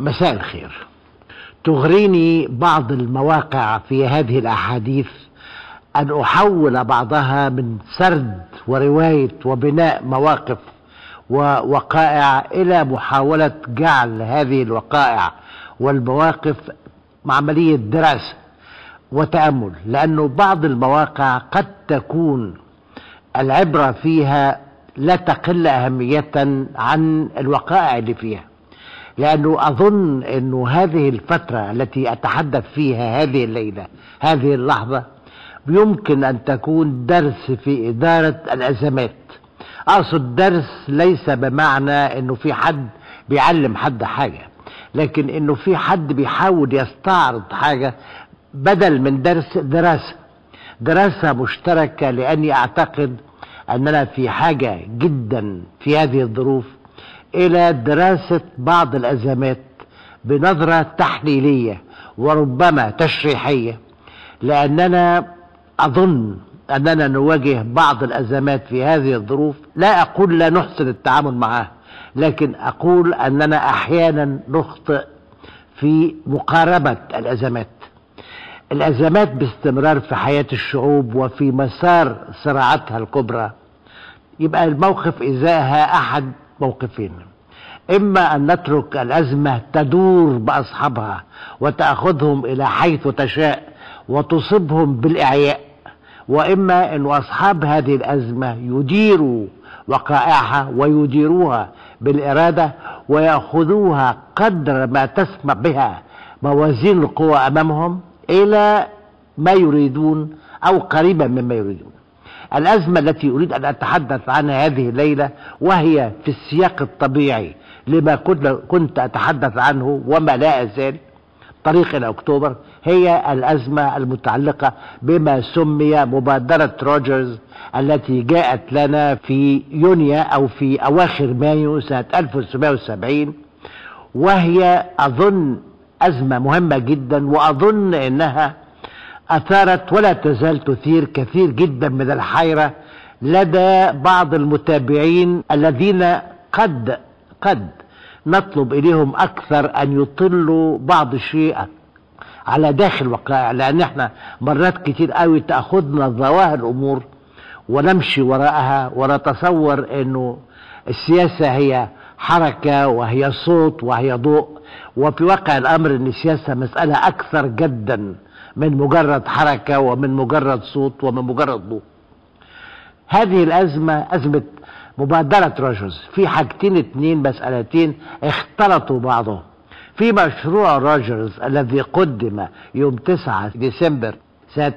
مساء الخير تغريني بعض المواقع في هذه الأحاديث أن أحول بعضها من سرد ورواية وبناء مواقف ووقائع إلى محاولة جعل هذه الوقائع والمواقف عملية دراسة وتأمل لأنه بعض المواقع قد تكون العبرة فيها لا تقل أهمية عن الوقائع اللي فيها لأنه أظن أنه هذه الفترة التي أتحدث فيها هذه الليلة هذه اللحظة يمكن أن تكون درس في إدارة الأزمات أقصد درس ليس بمعنى أنه في حد بيعلم حد حاجة لكن أنه في حد بيحاول يستعرض حاجة بدل من درس دراسة دراسة مشتركة لأني أعتقد أننا في حاجة جدا في هذه الظروف إلى دراسة بعض الأزمات بنظرة تحليلية وربما تشريحية لأننا أظن أننا نواجه بعض الأزمات في هذه الظروف لا أقول لا نحسن التعامل معها لكن أقول أننا أحيانا نخطئ في مقاربة الأزمات الأزمات باستمرار في حياة الشعوب وفي مسار صراعاتها الكبرى يبقى الموقف إزاءها أحد موقفين إما أن نترك الأزمة تدور بأصحابها وتأخذهم إلى حيث تشاء وتصبهم بالإعياء وإما أن أصحاب هذه الأزمة يديروا وقائعها ويديروها بالإرادة ويأخذوها قدر ما تسمع بها موازين القوى أمامهم إلى ما يريدون أو قريبا مما يريدون الأزمة التي أريد أن أتحدث عنها هذه الليلة وهي في السياق الطبيعي لما كنت أتحدث عنه وما لا أزال طريق إلى أكتوبر هي الأزمة المتعلقة بما سمي مبادرة روجرز التي جاءت لنا في يونيو أو في أواخر مايو سنة 1970 وهي أظن أزمة مهمة جدا وأظن أنها أثارت ولا تزال تثير كثير جدا من الحيرة لدى بعض المتابعين الذين قد قد نطلب إليهم أكثر أن يطلوا بعض الشيء على داخل وقائع لأن احنا مرات كتير قوي تأخذنا ظواهر الأمور ونمشي وراءها ونتصور أنه السياسة هي حركة وهي صوت وهي ضوء وفي واقع الأمر أن السياسة مسألة أكثر جدا من مجرد حركة ومن مجرد صوت ومن مجرد ضوء هذه الأزمة أزمة مبادرة روجرز في حاجتين اتنين مسألتين اختلطوا بعضهم في مشروع روجرز الذي قدم يوم 9 ديسمبر سنة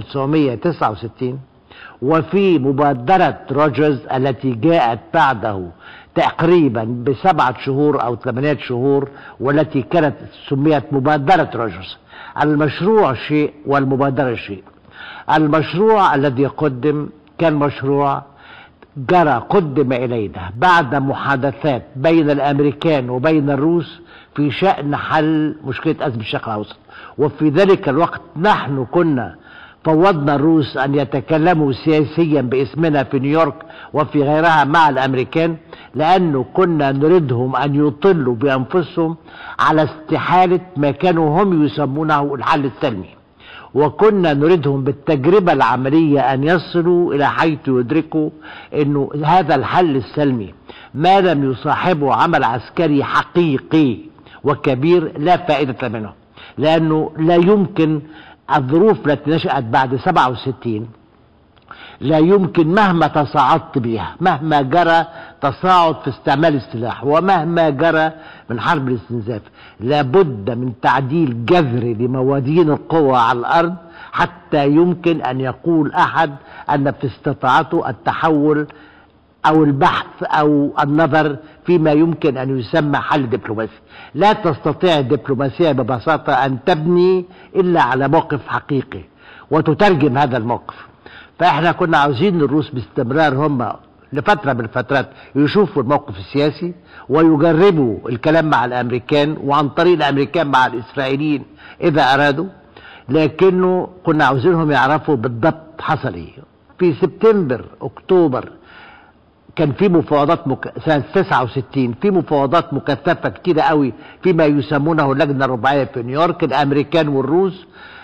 1969 وفي مبادرة روجرز التي جاءت بعده تقريبا بسبعة شهور أو ثمانية شهور والتي كانت سميت مبادرة روجرز المشروع شيء والمبادرة شيء المشروع الذي قدم كان مشروع جرى قدم إلينا بعد محادثات بين الأمريكان وبين الروس في شأن حل مشكلة أزمة الشرق الأوسط وفي ذلك الوقت نحن كنا فوضنا الروس أن يتكلموا سياسيا باسمنا في نيويورك وفي غيرها مع الأمريكان لأنه كنا نريدهم أن يطلوا بأنفسهم على استحالة ما كانوا هم يسمونه الحل السلمي وكنا نريدهم بالتجربة العملية أن يصلوا إلى حيث يدركوا أنه هذا الحل السلمي ما لم يصاحبه عمل عسكري حقيقي وكبير لا فائدة منه لأنه لا يمكن الظروف التي نشأت بعد 67 لا يمكن مهما تصاعدت بها مهما جرى تصاعد في استعمال السلاح ومهما جرى من حرب الاستنزاف لابد من تعديل جذري لموازين القوى على الأرض حتى يمكن أن يقول أحد أن في استطاعته التحول أو البحث أو النظر فيما يمكن أن يسمى حل دبلوماسي لا تستطيع الدبلوماسية ببساطة أن تبني إلا على موقف حقيقي وتترجم هذا الموقف فإحنا كنا عاوزين الروس باستمرار هم لفترة من الفترات يشوفوا الموقف السياسي ويجربوا الكلام مع الأمريكان وعن طريق الأمريكان مع الإسرائيليين إذا أرادوا لكنه كنا عاوزينهم يعرفوا بالضبط حصل إيه في سبتمبر أكتوبر كان في مفاوضات مك... سنة 69 في مفاوضات مكثفة كتيرة قوي فيما يسمونه اللجنة الرباعية في نيويورك الأمريكان والروس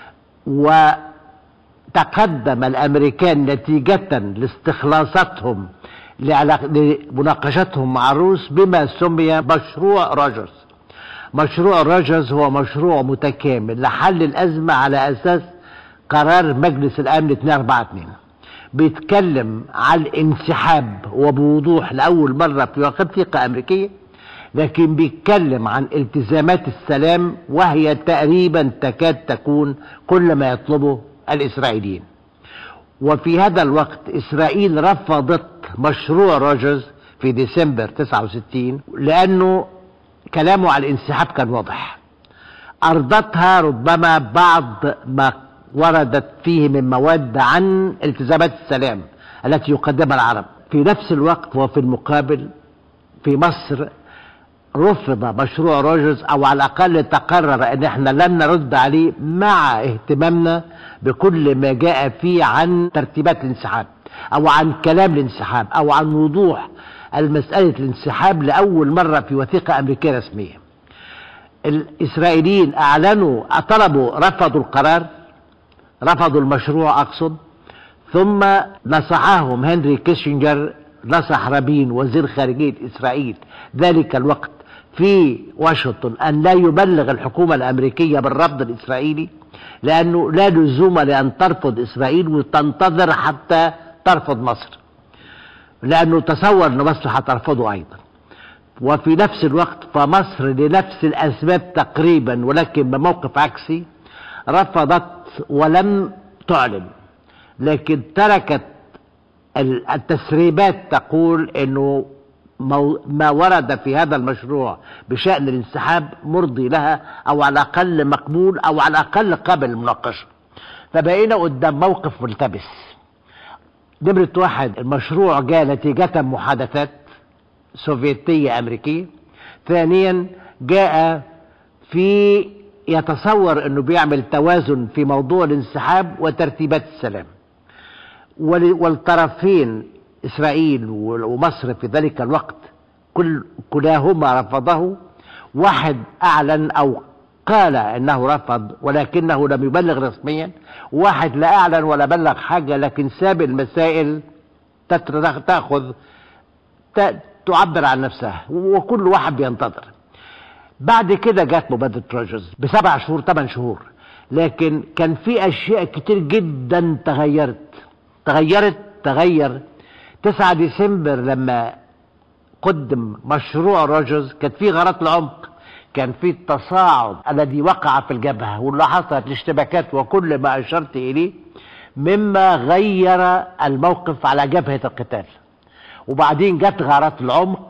وتقدم الأمريكان نتيجة لاستخلاصاتهم لمناقشتهم مع الروس بما سمي مشروع روجرز مشروع روجرز هو مشروع متكامل لحل الأزمة على أساس قرار مجلس الأمن 242 بيتكلم عن الانسحاب وبوضوح لأول مرة في وثيقة أمريكية لكن بيتكلم عن التزامات السلام وهي تقريبا تكاد تكون كل ما يطلبه الإسرائيليين وفي هذا الوقت إسرائيل رفضت مشروع روجرز في ديسمبر 69 لأنه كلامه على الانسحاب كان واضح أرضتها ربما بعض ما وردت فيه من مواد عن التزامات السلام التي يقدمها العرب في نفس الوقت وفي المقابل في مصر رفض مشروع روجرز او على الاقل تقرر ان احنا لن نرد عليه مع اهتمامنا بكل ما جاء فيه عن ترتيبات الانسحاب او عن كلام الانسحاب او عن وضوح المسألة الانسحاب لأول مرة في وثيقة أمريكية رسمية الإسرائيليين أعلنوا طلبوا رفضوا القرار رفضوا المشروع أقصد ثم نصحهم هنري كيسنجر نصح رابين وزير خارجية إسرائيل ذلك الوقت في واشنطن أن لا يبلغ الحكومة الأمريكية بالرفض الإسرائيلي لأنه لا لزوم لأن ترفض إسرائيل وتنتظر حتى ترفض مصر لأنه تصور أن مصر هترفضه أيضا وفي نفس الوقت فمصر لنفس الأسباب تقريبا ولكن بموقف عكسي رفضت ولم تعلن لكن تركت التسريبات تقول انه ما ورد في هذا المشروع بشأن الانسحاب مرضي لها او على الاقل مقبول او على الاقل قابل للمناقشة فبقينا قدام موقف ملتبس نمرة واحد المشروع جاء نتيجة محادثات سوفيتية أمريكية ثانيا جاء في يتصور أنه بيعمل توازن في موضوع الانسحاب وترتيبات السلام والطرفين إسرائيل ومصر في ذلك الوقت كل كلاهما رفضه واحد أعلن أو قال انه رفض ولكنه لم يبلغ رسميا واحد لا اعلن ولا بلغ حاجه لكن ساب المسائل تاخذ تعبر عن نفسها وكل واحد بينتظر بعد كده جت مبادره روجرز بسبع شهور ثمان شهور لكن كان في اشياء كتير جدا تغيرت تغيرت تغير 9 ديسمبر لما قدم مشروع روجرز كانت في غارات العمق كان في التصاعد الذي وقع في الجبهة واللي حصلت الاشتباكات وكل ما أشرت إليه مما غير الموقف على جبهة القتال وبعدين جت غارات العمق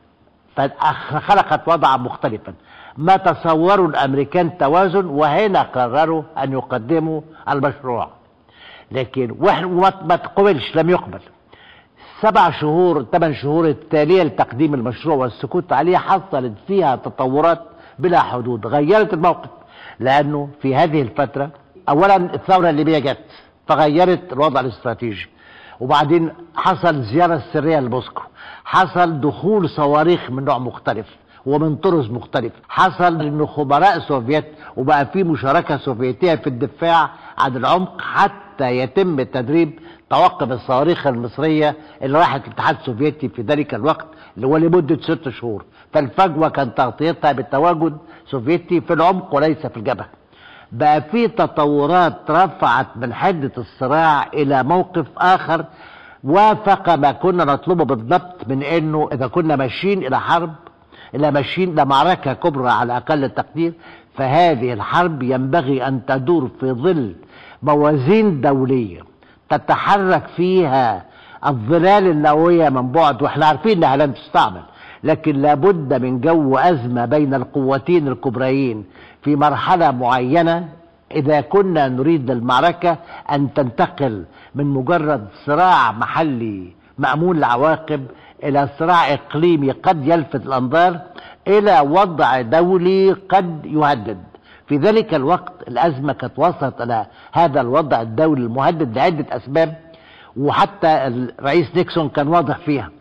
فخلقت وضعا مختلفا ما تصوروا الامريكان توازن وهنا قرروا ان يقدموا المشروع لكن ما تقبلش لم يقبل سبع شهور ثمان شهور التالية لتقديم المشروع والسكوت عليه حصلت فيها تطورات بلا حدود غيرت الموقف لأنه في هذه الفترة أولا الثورة الليبية جت فغيرت الوضع الاستراتيجي وبعدين حصل زيارة سرية لموسكو حصل دخول صواريخ من نوع مختلف ومن طرز مختلف حصل ان خبراء سوفيت وبقى في مشاركة سوفيتية في الدفاع عن العمق حتى يتم تدريب توقف الصواريخ المصرية اللي راحت الاتحاد السوفيتي في ذلك الوقت اللي هو لمدة ست شهور فالفجوة كان تغطيتها بالتواجد سوفيتي في العمق وليس في الجبهة بقى في تطورات رفعت من حدة الصراع إلى موقف آخر وافق ما كنا نطلبه بالضبط من انه اذا كنا ماشيين الى حرب الى ماشيين الى معركه كبرى على اقل التقدير فهذه الحرب ينبغي ان تدور في ظل موازين دوليه تتحرك فيها الظلال النوويه من بعد واحنا عارفين انها لن تستعمل لكن لابد من جو ازمه بين القوتين الكبريين في مرحله معينه اذا كنا نريد المعركه ان تنتقل من مجرد صراع محلي مامون العواقب الى صراع اقليمي قد يلفت الانظار الى وضع دولي قد يهدد في ذلك الوقت الازمه كانت وصلت الى هذا الوضع الدولي المهدد لعده اسباب وحتى الرئيس نيكسون كان واضح فيها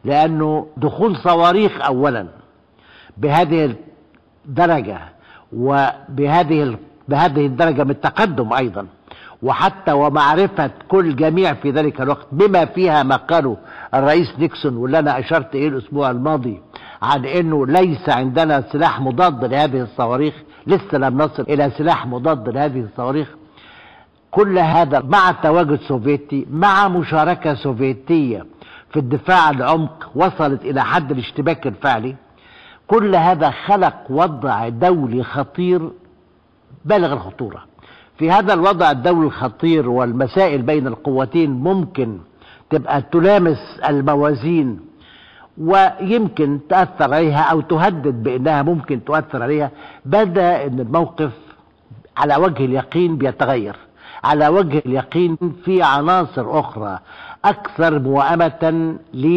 لانه دخول صواريخ اولا بهذه الدرجة وبهذه بهذه الدرجة من التقدم ايضا وحتى ومعرفة كل جميع في ذلك الوقت بما فيها ما قاله الرئيس نيكسون واللي انا اشرت اليه الاسبوع الماضي عن انه ليس عندنا سلاح مضاد لهذه الصواريخ لسه لم نصل الى سلاح مضاد لهذه الصواريخ كل هذا مع تواجد سوفيتي مع مشاركة سوفيتية في الدفاع عن العمق وصلت الى حد الاشتباك الفعلي كل هذا خلق وضع دولي خطير بالغ الخطورة في هذا الوضع الدولي الخطير والمسائل بين القوتين ممكن تبقى تلامس الموازين ويمكن تأثر عليها أو تهدد بأنها ممكن تؤثر عليها بدأ أن الموقف على وجه اليقين بيتغير على وجه اليقين في عناصر أخرى أكثر موائمة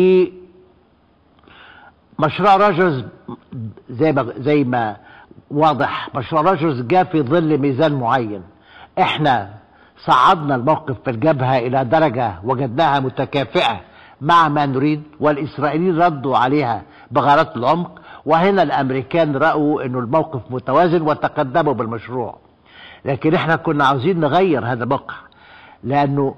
لمشروع روجرز زي ما زي ما واضح مشروع روجرز جاء في ظل ميزان معين احنا صعدنا الموقف في الجبهة إلى درجة وجدناها متكافئة مع ما نريد والإسرائيليين ردوا عليها بغارات العمق وهنا الأمريكان رأوا أنه الموقف متوازن وتقدموا بالمشروع لكن احنا كنا عاوزين نغير هذا الموقع لأنه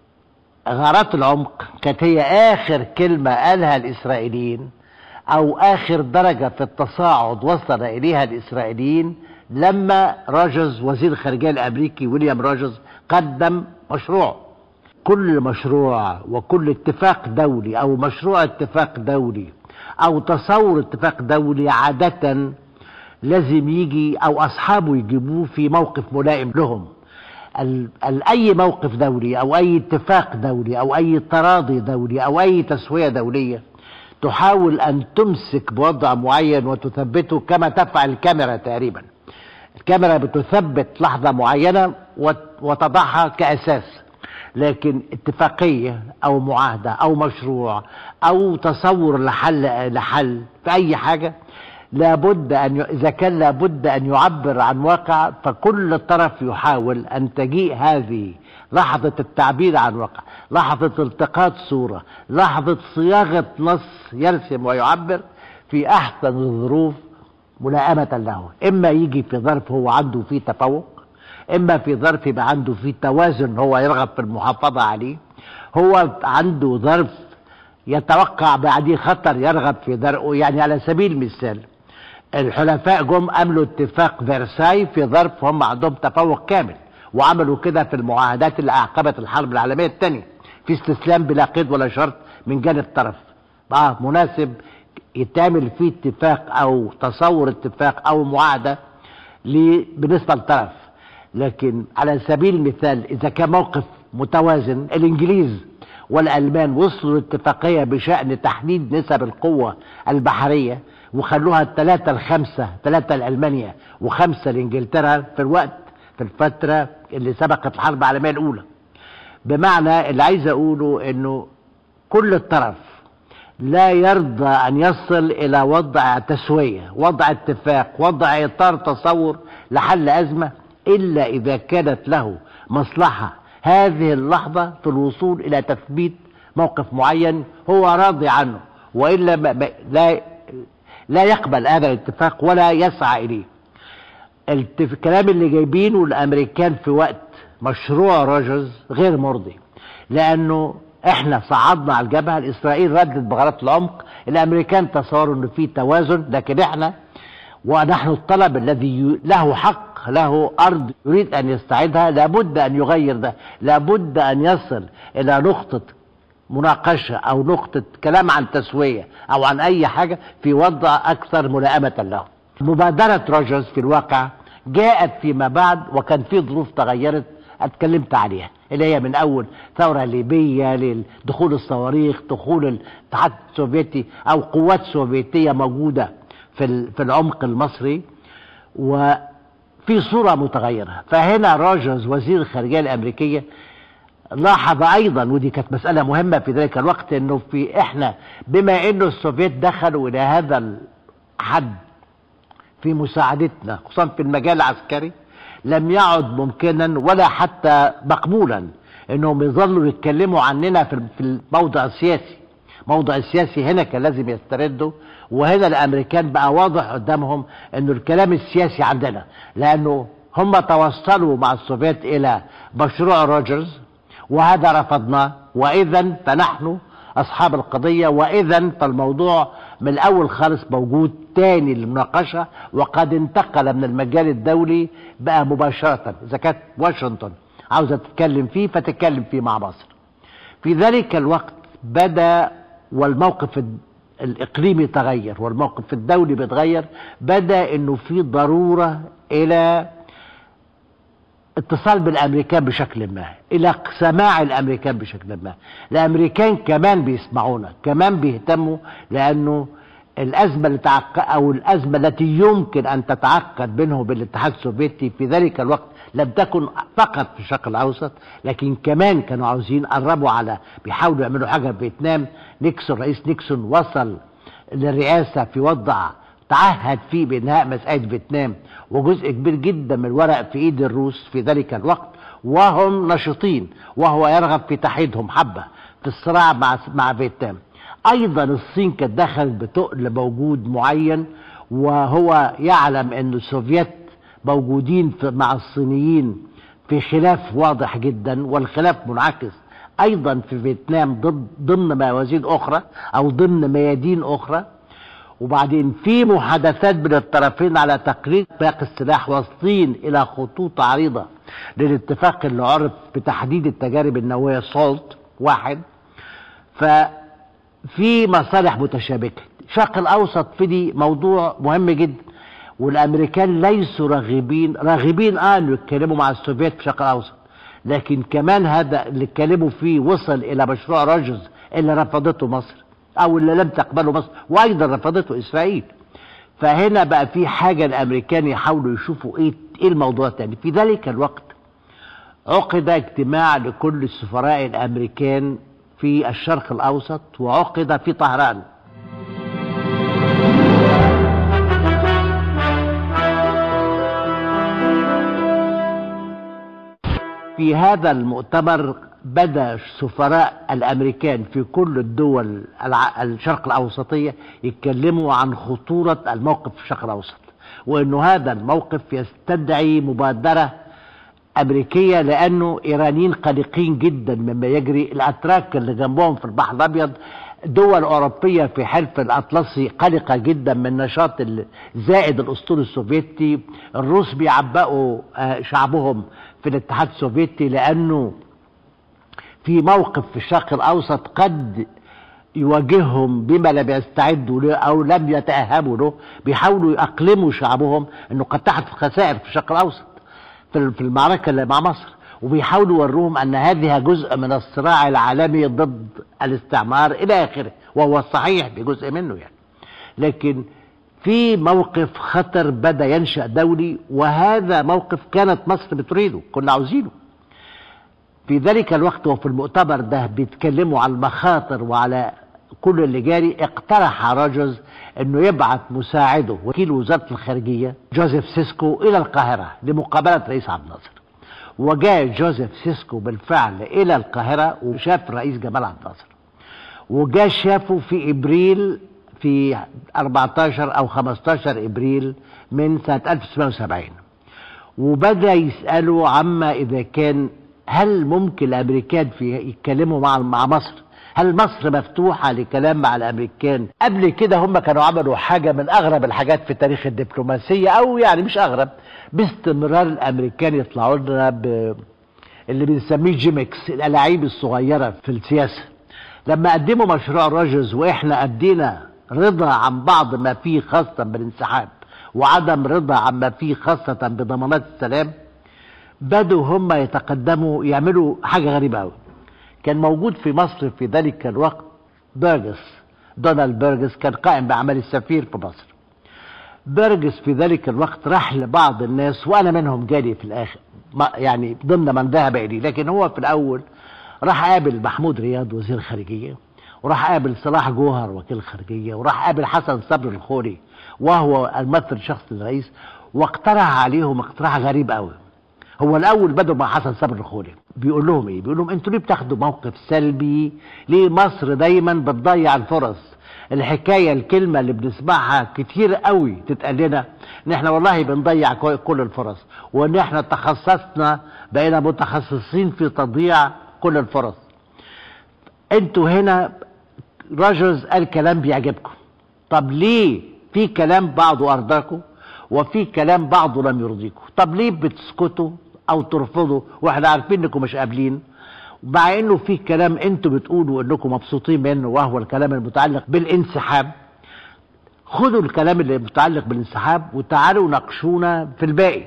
غارات العمق كانت هي آخر كلمة قالها الإسرائيليين أو آخر درجة في التصاعد وصل إليها الإسرائيليين لما راجز وزير الخارجية الأمريكي ويليام راجز قدم مشروع كل مشروع وكل اتفاق دولي أو مشروع اتفاق دولي أو تصور اتفاق دولي عادة لازم يجي أو أصحابه يجيبوه في موقف ملائم لهم ال- ال- أي موقف دولي أو أي اتفاق دولي أو أي تراضي دولي أو أي تسوية دولية تحاول أن تمسك بوضع معين وتثبته كما تفعل الكاميرا تقريبا الكاميرا بتثبت لحظة معينة وت- وتضعها كأساس لكن اتفاقية أو معاهدة أو مشروع أو تصور لحل لحل في أي حاجة لابد أن ي... إذا كان لابد أن يعبر عن واقع فكل طرف يحاول أن تجيء هذه لحظة التعبير عن واقع لحظة التقاط صورة لحظة صياغة نص يرسم ويعبر في أحسن الظروف ملائمة له إما يجي في ظرف هو عنده فيه تفوق إما في ظرف يبقى عنده فيه توازن هو يرغب في المحافظة عليه هو عنده ظرف يتوقع بعديه خطر يرغب في درءه يعني على سبيل المثال الحلفاء جم عملوا اتفاق فرساي في ظرف هم عندهم تفوق كامل وعملوا كده في المعاهدات اللي اعقبت الحرب العالميه الثانيه في استسلام بلا قيد ولا شرط من جانب طرف اه مناسب يتعمل فيه اتفاق او تصور اتفاق او معاهده ل- بالنسبه لطرف لكن على سبيل المثال اذا كان موقف متوازن الانجليز والالمان وصلوا لاتفاقيه بشان تحديد نسب القوه البحريه وخلوها ثلاثة لخمسة ثلاثة لألمانيا وخمسة لإنجلترا في الوقت في الفترة اللي سبقت الحرب العالمية الأولى بمعنى اللي عايز أقوله إنه كل طرف لا يرضى أن يصل إلى وضع تسوية وضع اتفاق وضع إطار تصور لحل أزمة إلا إذا كانت له مصلحة هذه اللحظة في الوصول إلى تثبيت موقف معين هو راضي عنه وإلا ما ما لا لا يقبل هذا الاتفاق ولا يسعى إليه التف- الكلام اللي جايبينه الامريكان في وقت مشروع روجرز غير مرضي لانه احنا صعدنا على الجبهه الاسرائيل ردت بغارات العمق الامريكان تصوروا انه في توازن لكن احنا ونحن الطلب الذي ي- له حق له ارض يريد ان يستعيدها لابد ان يغير ده لابد ان يصل الى نقطه مناقشه او نقطه كلام عن تسويه او عن اي حاجه في وضع اكثر ملائمه له مبادرة روجرز في الواقع جاءت فيما بعد وكان في ظروف تغيرت اتكلمت عليها اللي هي من اول ثورة ليبية لدخول الصواريخ دخول الاتحاد السوفيتي او قوات سوفيتية موجودة في ال- في العمق المصري وفي صورة متغيرة فهنا روجرز وزير الخارجية الامريكية لاحظ ايضا ودي كانت مسألة مهمة في ذلك الوقت انه في احنا بما انه السوفيت دخلوا الى هذا الحد في مساعدتنا خصوصا في المجال العسكري لم يعد ممكنا ولا حتى مقبولا انهم يظلوا يتكلموا عننا في في الموضع السياسي موضع السياسي هنا كان لازم يستردوا وهنا الامريكان بقى واضح قدامهم انه الكلام السياسي عندنا لانه هم توصلوا مع السوفيت الى مشروع روجرز وهذا رفضناه واذا فنحن اصحاب القضيه واذا فالموضوع من الاول خالص موجود تاني للمناقشه وقد انتقل من المجال الدولي بقى مباشره اذا كانت واشنطن عاوزه تتكلم فيه فتتكلم فيه مع مصر في ذلك الوقت بدا والموقف الاقليمي تغير والموقف الدولي بيتغير بدا انه في ضروره الى اتصال بالامريكان بشكل ما الى سماع الامريكان بشكل ما الامريكان كمان بيسمعونا كمان بيهتموا لانه الازمه اللي تعق... او الازمه التي يمكن ان تتعقد بينه وبين الاتحاد السوفيتي في ذلك الوقت لم تكن فقط في الشرق الاوسط لكن كمان كانوا عاوزين قربوا على بيحاولوا يعملوا حاجه في فيتنام نيكسون رئيس نيكسون وصل للرئاسه في وضع تعهد فيه بانهاء مساله فيتنام وجزء كبير جدا من الورق في ايد الروس في ذلك الوقت وهم نشطين وهو يرغب في تحييدهم حبه في الصراع مع مع فيتنام ايضا الصين كانت دخلت بتقل موجود معين وهو يعلم ان السوفيت موجودين في مع الصينيين في خلاف واضح جدا والخلاف منعكس ايضا في فيتنام ضد ضمن موازين اخرى او ضمن ميادين اخرى وبعدين في محادثات بين الطرفين على تقليل باقي السلاح واصلين الى خطوط عريضه للاتفاق اللي عرف بتحديد التجارب النوويه سولت واحد ففي مصالح متشابكه الشرق الاوسط في دي موضوع مهم جدا والامريكان ليسوا راغبين راغبين اه انه يتكلموا مع السوفيت في الشرق الاوسط لكن كمان هذا اللي اتكلموا فيه وصل الى مشروع روجرز اللي رفضته مصر او اللي لم تقبله مصر وايضا رفضته اسرائيل فهنا بقى في حاجه الامريكان يحاولوا يشوفوا ايه ايه الموضوع الثاني في ذلك الوقت عقد اجتماع لكل السفراء الامريكان في الشرق الاوسط وعقد في طهران في هذا المؤتمر بدا السفراء الامريكان في كل الدول الع- الشرق الاوسطيه يتكلموا عن خطوره الموقف في الشرق الاوسط وانه هذا الموقف يستدعي مبادره امريكيه لانه ايرانيين قلقين جدا مما يجري الاتراك اللي جنبهم في البحر الابيض دول اوروبيه في حلف الاطلسي قلقه جدا من نشاط ال- زائد الاسطول السوفيتي الروس بيعبئوا آه، شعبهم في الاتحاد السوفيتي لانه في موقف في الشرق الاوسط قد يواجههم بما لم يستعدوا له او لم يتاهبوا له بيحاولوا يأقلموا شعبهم انه قد تحدث خسائر في الشرق الاوسط في في المعركه اللي مع مصر وبيحاولوا يوروهم ان هذه جزء من الصراع العالمي ضد الاستعمار الى اخره وهو صحيح بجزء منه يعني لكن في موقف خطر بدا ينشا دولي وهذا موقف كانت مصر بتريده كنا عاوزينه في ذلك الوقت وفي المؤتمر ده بيتكلموا على المخاطر وعلى كل اللي جاري اقترح راجوز انه يبعث مساعده وكيل وزاره الخارجيه جوزيف سيسكو الى القاهره لمقابله رئيس عبد الناصر وجاء جوزيف سيسكو بالفعل الى القاهره وشاف الرئيس جمال عبد الناصر وجاء شافه في ابريل في 14 او 15 ابريل من سنه 1970 وبدا يسالوا عما اذا كان هل ممكن الامريكان في يتكلموا مع مع مصر هل مصر مفتوحة لكلام مع الأمريكان قبل كده هم كانوا عملوا حاجة من أغرب الحاجات في تاريخ الدبلوماسية أو يعني مش أغرب باستمرار الأمريكان يطلعوا لنا ب... اللي بنسميه جيمكس الألاعيب الصغيرة في السياسة لما قدموا مشروع روجرز وإحنا أدينا رضا عن بعض ما فيه خاصة بالانسحاب وعدم رضا عما فيه خاصة بضمانات السلام بدوا هم يتقدموا يعملوا حاجة غريبة أوي كان موجود في مصر في ذلك الوقت بيرجس دونالد بيرجس كان قائم بأعمال السفير في مصر بيرجس في ذلك الوقت راح لبعض الناس وأنا منهم جالي في الآخر ما يعني ضمن من ذهب إليه لكن هو في الأول راح قابل محمود رياض وزير الخارجية وراح قابل صلاح جوهر وكيل الخارجية وراح قابل حسن صبري الخوري وهو الممثل الشخصي للرئيس واقترح عليهم اقتراح غريب قوي هو الاول بدوا مع حسن صبري الخوري بيقول لهم ايه بيقول لهم انتوا ليه بتاخدوا موقف سلبي ليه مصر دايما بتضيع الفرص الحكايه الكلمه اللي بنسمعها كتير قوي تتقال لنا ان احنا والله بنضيع كو- كل الفرص وان احنا تخصصنا بقينا متخصصين في تضييع كل الفرص انتوا هنا راجرز قال كلام بيعجبكم طب ليه في كلام بعضه ارضاكم وفي كلام بعضه لم يرضيكم طب ليه بتسكتوا او ترفضوا واحنا عارفين انكم مش قابلين مع انه في كلام انتوا بتقولوا انكم مبسوطين منه وهو الكلام المتعلق بالانسحاب خدوا الكلام اللي متعلق بالانسحاب وتعالوا ناقشونا في الباقي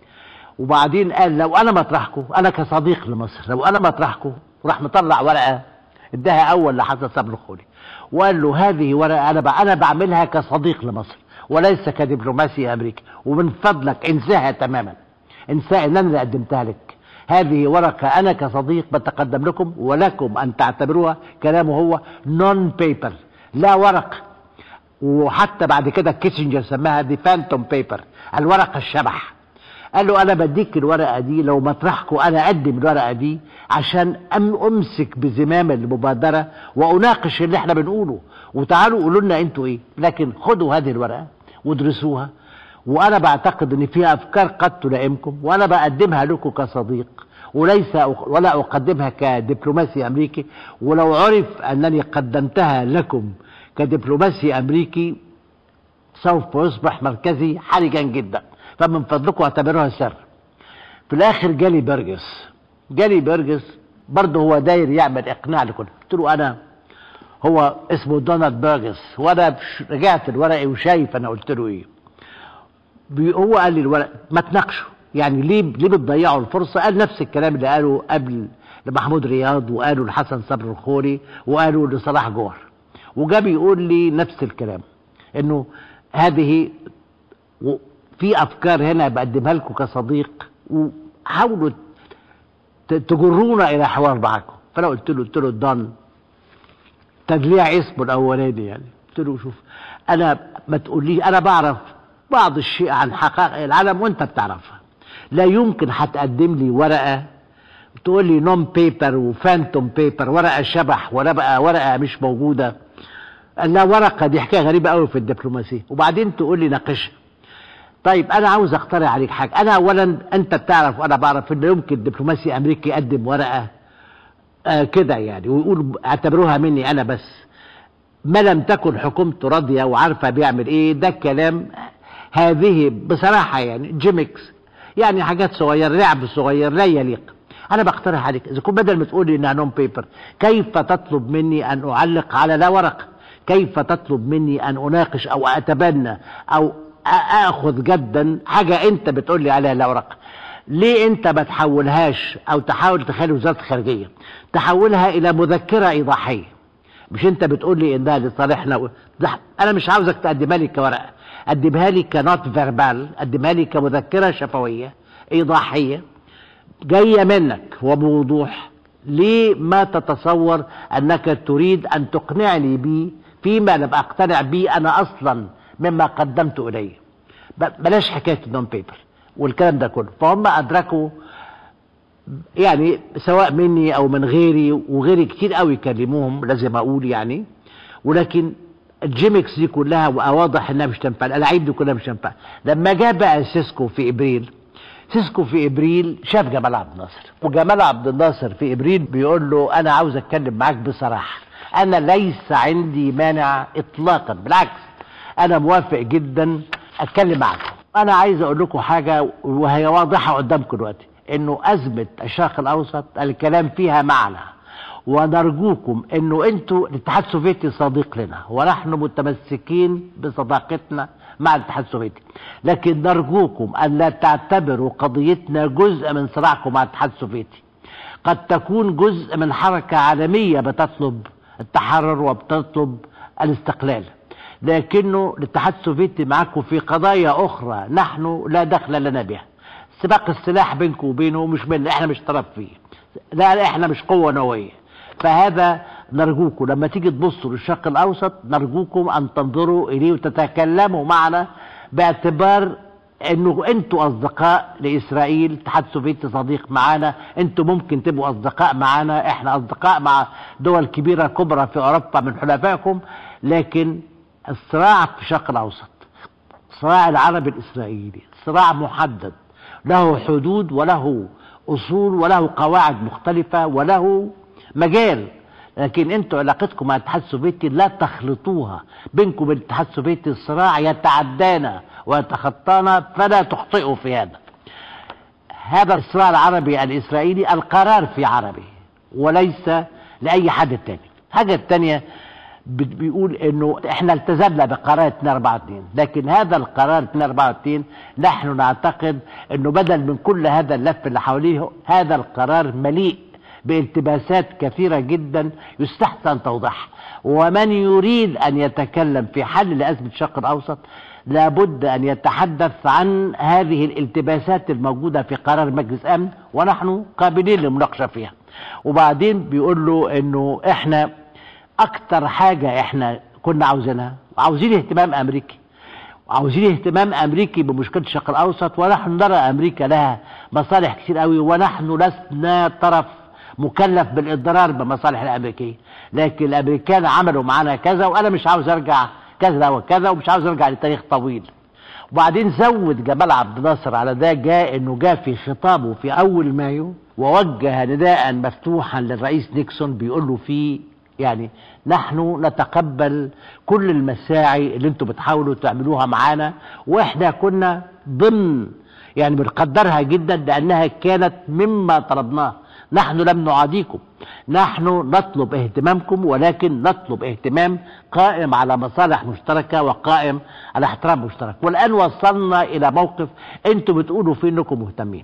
وبعدين قال لو انا مطرحكم انا كصديق لمصر لو انا مطرحكم راح مطلع ورقه اداها اول لحسن صبري الخولي وقال له هذه ورقه انا ب- انا بعملها كصديق لمصر وليس كدبلوماسي امريكي ومن فضلك انساها تماما انساها ان انا اللي قدمتها لك هذه ورقه انا كصديق بتقدم لكم ولكم ان تعتبروها كلامه هو نون بيبر لا ورق وحتى بعد كده كيسنجر سماها دي فانتوم بيبر الورقه الشبح قال له انا بديك الورقه دي لو مطرحكم انا اقدم الورقه دي عشان أم امسك بزمام المبادره واناقش اللي احنا بنقوله وتعالوا قولوا لنا انتوا ايه لكن خدوا هذه الورقه وادرسوها وانا بعتقد ان فيها افكار قد تلائمكم وانا بقدمها لكم كصديق وليس أق- ولا اقدمها كدبلوماسي امريكي ولو عرف انني قدمتها لكم كدبلوماسي امريكي سوف يصبح مركزي حرجا جدا فمن فضلكم اعتبروها سر في الاخر جالي برجس جالي برجس برضه هو داير يعمل اقناع لكل قلت له انا هو اسمه دونالد برجس وانا بش- رجعت الورقي وشايف انا قلت له ايه بي- هو قال لي الورق ما تناقشوا يعني ليه ليه بتضيعوا الفرصه قال نفس الكلام اللي قاله قبل لمحمود رياض وقاله لحسن صبري الخوري وقاله لصلاح جوهر وجا بيقول لي نفس الكلام انه هذه و- في افكار هنا بقدمها لكم كصديق وحاولوا ت- تجرونا الى حوار معاكم فانا قلت له قلت له دون تدليع اسمه الاولاني يعني قلت له شوف انا ما تقوليش انا بعرف بعض الشيء عن حقائق العالم وانت بتعرفها لا يمكن هتقدم لي ورقه تقول لي نون بيبر وفانتوم بيبر ورقه شبح ولا بقى ورقه مش موجوده لا ورقه دي حكايه غريبه قوي في الدبلوماسيه وبعدين تقول لي ناقشها طيب انا عاوز اقترح عليك حاجه انا اولا انت بتعرف وانا بعرف ان يمكن دبلوماسي امريكي يقدم ورقه آه كده يعني ويقول اعتبروها مني انا بس ما لم تكن حكومته راضيه وعارفه بيعمل ايه ده كلام هذه بصراحه يعني جيمكس يعني حاجات صغيره لعب صغير لا يليق انا بقترح عليك اذا كنت بدل ما تقول لي انها نون بيبر كيف تطلب مني ان اعلق على لا ورق كيف تطلب مني ان اناقش او اتبنى او أ- اخذ جدا حاجه انت بتقول لي عليها لا ورق ليه انت ما تحولهاش او تحاول تخلي وزاره الخارجيه تحولها الى مذكره ايضاحيه مش انت بتقول لي انها لصالحنا و- ده انا مش عاوزك تقدمها لي كورقه قدمها لي كنوت فيربال قدمها لي كمذكره شفويه ايضاحيه جايه منك وبوضوح ليه ما تتصور انك تريد ان تقنعني بي فيما لم اقتنع بي انا اصلا مما قدمت اليه ب- بلاش حكايه النون بيبر والكلام ده كله فهم ادركوا يعني سواء مني او من غيري وغيري كتير قوي كلموهم لازم اقول يعني ولكن الجيمكس دي كلها واضح انها مش تنفع الالعاب دي كلها مش تنفع لما جاء بقى سيسكو في ابريل سيسكو في ابريل شاف جمال عبد الناصر وجمال عبد الناصر في ابريل بيقول له انا عاوز اتكلم معاك بصراحه انا ليس عندي مانع اطلاقا بالعكس انا موافق جدا اتكلم معاكم انا عايز اقول لكم حاجه وهي واضحه قدامكم دلوقتي انه ازمه الشرق الاوسط الكلام فيها معنى ونرجوكم انه انتوا الاتحاد السوفيتي صديق لنا ونحن متمسكين بصداقتنا مع الاتحاد السوفيتي لكن نرجوكم ان لا تعتبروا قضيتنا جزء من صراعكم مع الاتحاد السوفيتي قد تكون جزء من حركة عالمية بتطلب التحرر وبتطلب الاستقلال لكنه الاتحاد السوفيتي معكم في قضايا أخرى نحن لا دخل لنا بها سباق السلاح بينكم وبينه مش من احنا مش طرف فيه لا احنا مش قوة نووية فهذا نرجوكم لما تيجي تبصوا للشرق الأوسط نرجوكم أن تنظروا إليه وتتكلموا معنا باعتبار انه انتوا اصدقاء لاسرائيل الاتحاد السوفيتي صديق معانا انتوا ممكن تبقوا اصدقاء معانا احنا اصدقاء مع دول كبيره كبرى في اوروبا من حلفائكم لكن الصراع في الشرق الاوسط الصراع العربي الاسرائيلي صراع محدد له حدود وله اصول وله قواعد مختلفه وله مجال لكن انتوا علاقتكم مع الاتحاد السوفيتي لا تخلطوها بينكم وبين الاتحاد السوفيتي الصراع يتعدانا ويتخطانا فلا تخطئوا في هذا هذا الصراع العربي الاسرائيلي القرار في عربي وليس لاي حد تاني الحاجه الثانيه بيقول انه احنا التزمنا بقرار 242 لكن هذا القرار 242 نحن نعتقد انه بدل من كل هذا اللف اللي حواليه هذا القرار مليء بالتباسات كثيرة جدا يستحسن توضيحها ومن يريد أن يتكلم في حل لأزمة الشرق الأوسط لابد أن يتحدث عن هذه الالتباسات الموجودة في قرار مجلس أمن ونحن قابلين للمناقشة فيها وبعدين بيقول له أنه إحنا أكتر حاجة إحنا كنا عاوزينها عاوزين اهتمام أمريكي عاوزين اهتمام امريكي بمشكله الشرق الاوسط ونحن نرى امريكا لها مصالح كتير قوي ونحن لسنا طرف مكلف بالاضرار بمصالح الامريكيه لكن الامريكان عملوا معانا كذا وانا مش عاوز ارجع كذا وكذا ومش عاوز ارجع لتاريخ طويل وبعدين زود جمال عبد الناصر على ده جاء انه جاء في خطابه في اول مايو ووجه نداء مفتوحا للرئيس نيكسون بيقول له فيه يعني نحن نتقبل كل المساعي اللي انتم بتحاولوا تعملوها معانا واحنا كنا ضمن يعني بنقدرها جدا لانها كانت مما طلبناه نحن لم نعاديكم نحن نطلب اهتمامكم ولكن نطلب اهتمام قائم على مصالح مشتركة وقائم على احترام مشترك والآن وصلنا إلى موقف أنتم بتقولوا فيه أنكم مهتمين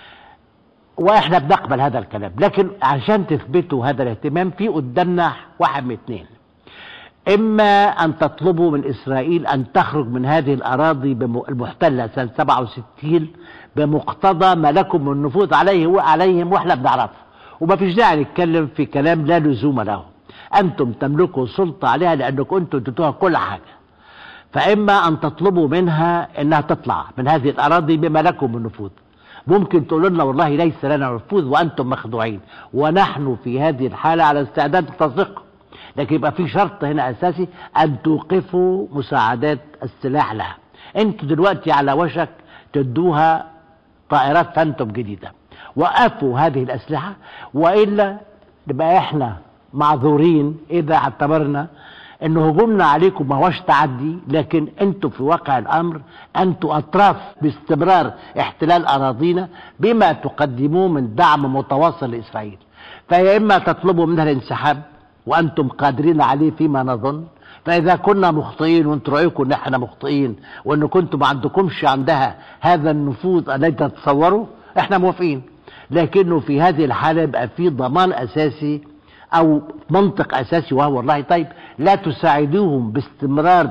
واحنا بنقبل هذا الكلام لكن عشان تثبتوا هذا الاهتمام في قدامنا واحد من اثنين اما ان تطلبوا من اسرائيل ان تخرج من هذه الاراضي المحتله سنه 67 بمقتضى ما لكم من نفوذ عليه وعليهم واحنا بنعرفه وما فيش داعي نتكلم في كلام لا لزوم له انتم تملكوا سلطه عليها لانكم انتم اديتوها كل حاجه فاما ان تطلبوا منها انها تطلع من هذه الاراضي بما لكم من نفوذ ممكن تقولوا لنا والله ليس لنا نفوذ وانتم مخدوعين ونحن في هذه الحاله على استعداد التصديق لكن يبقى في شرط هنا اساسي ان توقفوا مساعدات السلاح لها انتوا دلوقتي على وشك تدوها طائرات فانتوم جديده وقفوا هذه الاسلحه والا نبقى احنا معذورين اذا اعتبرنا ان هجومنا عليكم ما هوش تعدي لكن انتم في واقع الامر انتم اطراف باستمرار احتلال اراضينا بما تقدموه من دعم متواصل لاسرائيل فيا اما تطلبوا منها الانسحاب وانتم قادرين عليه فيما نظن فاذا كنا مخطئين وانتم رايكم ان احنا مخطئين وان كنتم ما عندكمش عندها هذا النفوذ الذي تتصوروا احنا موافقين لكنه في هذه الحاله يبقى في ضمان اساسي او منطق اساسي وهو والله طيب لا تساعدوهم باستمرار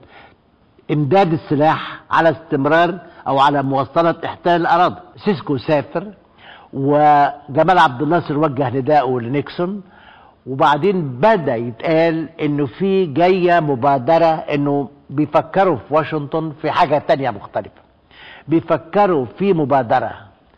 امداد السلاح على استمرار او على مواصله احتلال الاراضي سيسكو سافر وجمال عبد الناصر وجه نداءه لنيكسون وبعدين بدا يتقال انه في جايه مبادره انه بيفكروا في واشنطن في حاجه تانية مختلفه بيفكروا في مبادره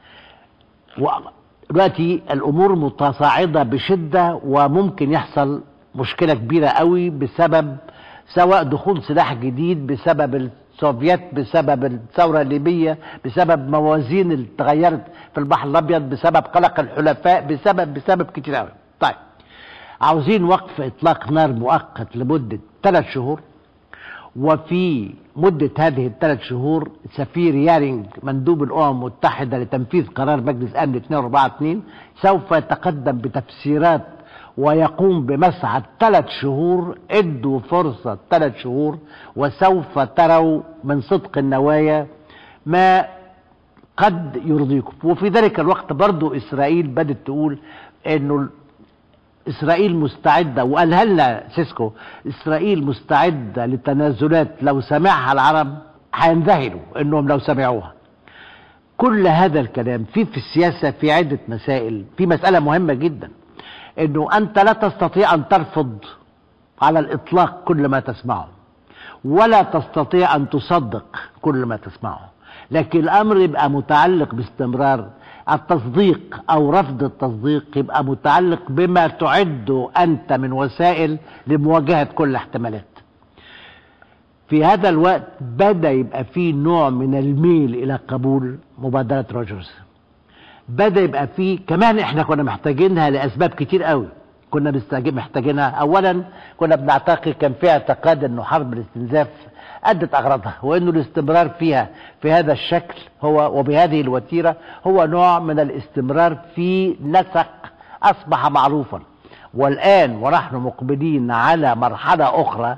دلوقتي الامور متصاعده بشده وممكن يحصل مشكله كبيره قوي بسبب سواء دخول سلاح جديد بسبب السوفيات بسبب الثوره الليبيه بسبب موازين اللي اتغيرت في البحر الابيض بسبب قلق الحلفاء بسبب بسبب كتير قوي طيب عاوزين وقف اطلاق نار مؤقت لمده ثلاث شهور وفي مدة هذه الثلاث شهور سفير يارينج مندوب الأمم المتحدة لتنفيذ قرار مجلس أمن 242 سوف يتقدم بتفسيرات ويقوم بمسعى ثلاث شهور ادوا فرصة ثلاث شهور وسوف تروا من صدق النوايا ما قد يرضيكم وفي ذلك الوقت برضو إسرائيل بدأت تقول أنه اسرائيل مستعده وقالها لنا سيسكو اسرائيل مستعده لتنازلات لو سمعها العرب هينذهلوا انهم لو سمعوها كل هذا الكلام في في السياسه في عده مسائل في مساله مهمه جدا انه انت لا تستطيع ان ترفض على الاطلاق كل ما تسمعه ولا تستطيع ان تصدق كل ما تسمعه لكن الامر يبقى متعلق باستمرار التصديق او رفض التصديق يبقى متعلق بما تعده انت من وسائل لمواجهه كل الاحتمالات في هذا الوقت بدا يبقى في نوع من الميل الى قبول مبادره روجرز بدا يبقى في كمان احنا كنا محتاجينها لاسباب كتير قوي كنا مستعج- محتاجينها اولا كنا بنعتقد كان في اعتقاد انه حرب الاستنزاف ادت اغراضها وانه الاستمرار فيها في هذا الشكل هو وبهذه الوتيره هو نوع من الاستمرار في نسق اصبح معروفا والان ونحن مقبلين على مرحله اخرى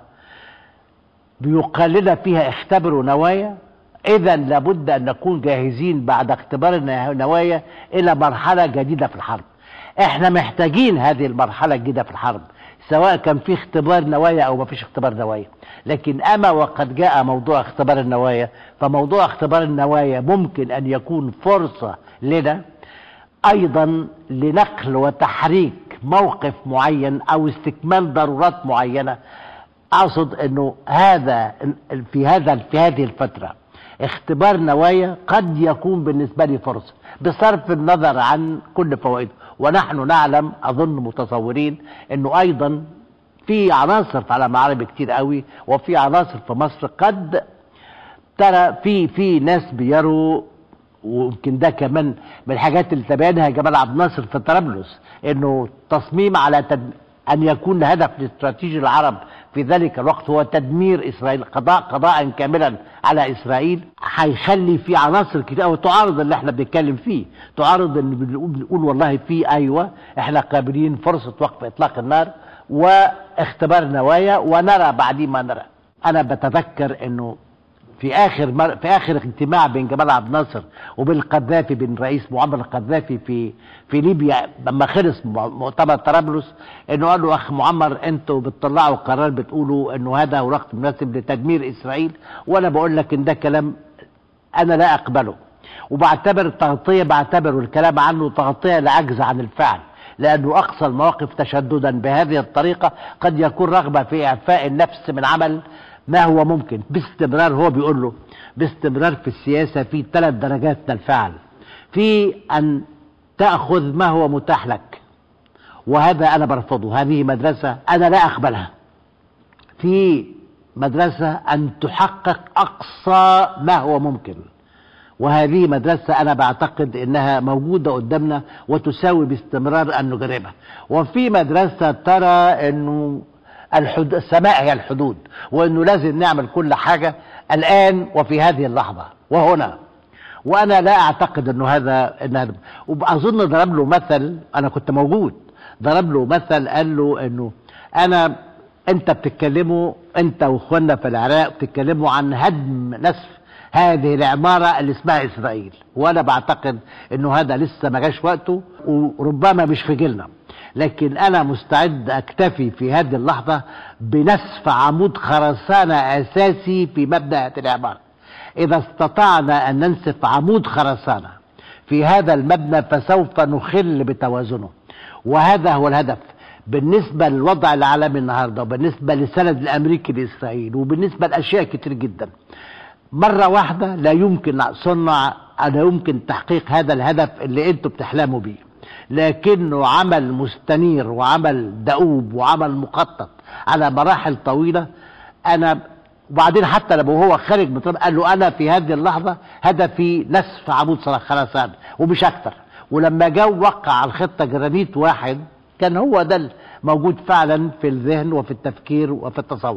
بيقال لنا فيها اختبروا نوايا اذا لابد ان نكون جاهزين بعد اختبار النوايا الى مرحله جديده في الحرب احنا محتاجين هذه المرحله الجديده في الحرب سواء كان في اختبار نوايا او ما فيش اختبار نوايا لكن اما وقد جاء موضوع اختبار النوايا فموضوع اختبار النوايا ممكن ان يكون فرصه لنا ايضا لنقل وتحريك موقف معين او استكمال ضرورات معينه اقصد انه هذا في هذا في هذه الفتره اختبار نوايا قد يكون بالنسبه لي فرصه بصرف النظر عن كل فوائده ونحن نعلم اظن متصورين انه ايضا في عناصر على معارب كتير قوي وفي عناصر في مصر قد ترى في في ناس بيروا ويمكن ده كمان من الحاجات اللي تبينها جمال عبد الناصر في طرابلس انه تصميم على تد... ان يكون الهدف الاستراتيجي العرب في ذلك الوقت هو تدمير اسرائيل قضاء قضاء كاملا على اسرائيل هيخلي في عناصر كتير قوي تعارض اللي احنا بنتكلم فيه تعارض ان بنقول, بنقول والله في ايوه احنا قابلين فرصه وقف اطلاق النار واختبار نوايا ونرى بعدين ما نرى انا بتذكر انه في اخر مر... في اخر اجتماع بين جمال عبد الناصر وبين القذافي بين رئيس معمر القذافي في في ليبيا لما خلص مؤتمر طرابلس انه قال له اخ معمر انتوا بتطلعوا قرار بتقولوا انه هذا هو وقت مناسب لتدمير اسرائيل وانا بقول لك ان ده كلام انا لا اقبله وبعتبر التغطيه بعتبره الكلام عنه تغطيه لعجز عن الفعل لانه اقصى المواقف تشددا بهذه الطريقه قد يكون رغبه في اعفاء النفس من عمل ما هو ممكن باستمرار هو بيقول له باستمرار في السياسه في ثلاث درجات من الفعل في ان تاخذ ما هو متاح لك وهذا انا برفضه هذه مدرسه انا لا اقبلها في مدرسه ان تحقق اقصى ما هو ممكن وهذه مدرسة أنا بعتقد أنها موجودة قدامنا وتساوي باستمرار أن نجربها وفي مدرسة ترى أنه الحد... السماء هي الحدود وانه لازم نعمل كل حاجه الان وفي هذه اللحظه وهنا وانا لا اعتقد انه هذا ان هذا واظن ضرب له مثل انا كنت موجود ضرب له مثل قال له انه انا انت بتتكلموا انت واخواننا في العراق بتتكلموا عن هدم نسف هذه العماره اللي اسمها اسرائيل وانا بعتقد انه هذا لسه ما جاش وقته وربما مش في جيلنا لكن انا مستعد اكتفي في هذه اللحظه بنسف عمود خرسانه اساسي في مبدا هذه العماره اذا استطعنا ان ننسف عمود خرسانه في هذا المبنى فسوف نخل بتوازنه وهذا هو الهدف بالنسبة للوضع العالمي النهاردة وبالنسبة للسند الأمريكي لإسرائيل وبالنسبة لأشياء كتير جدا مرة واحدة لا يمكن صنع لا يمكن تحقيق هذا الهدف اللي انتم بتحلموا بيه لكنه عمل مستنير وعمل دؤوب وعمل مخطط على مراحل طويله انا وبعدين حتى لما هو خارج من طريق قال له انا في هذه اللحظه هدفي نسف عمود خرسان ومش اكتر ولما جاء وقع على الخطه جرانيت واحد كان هو ده موجود فعلا في الذهن وفي التفكير وفي التصور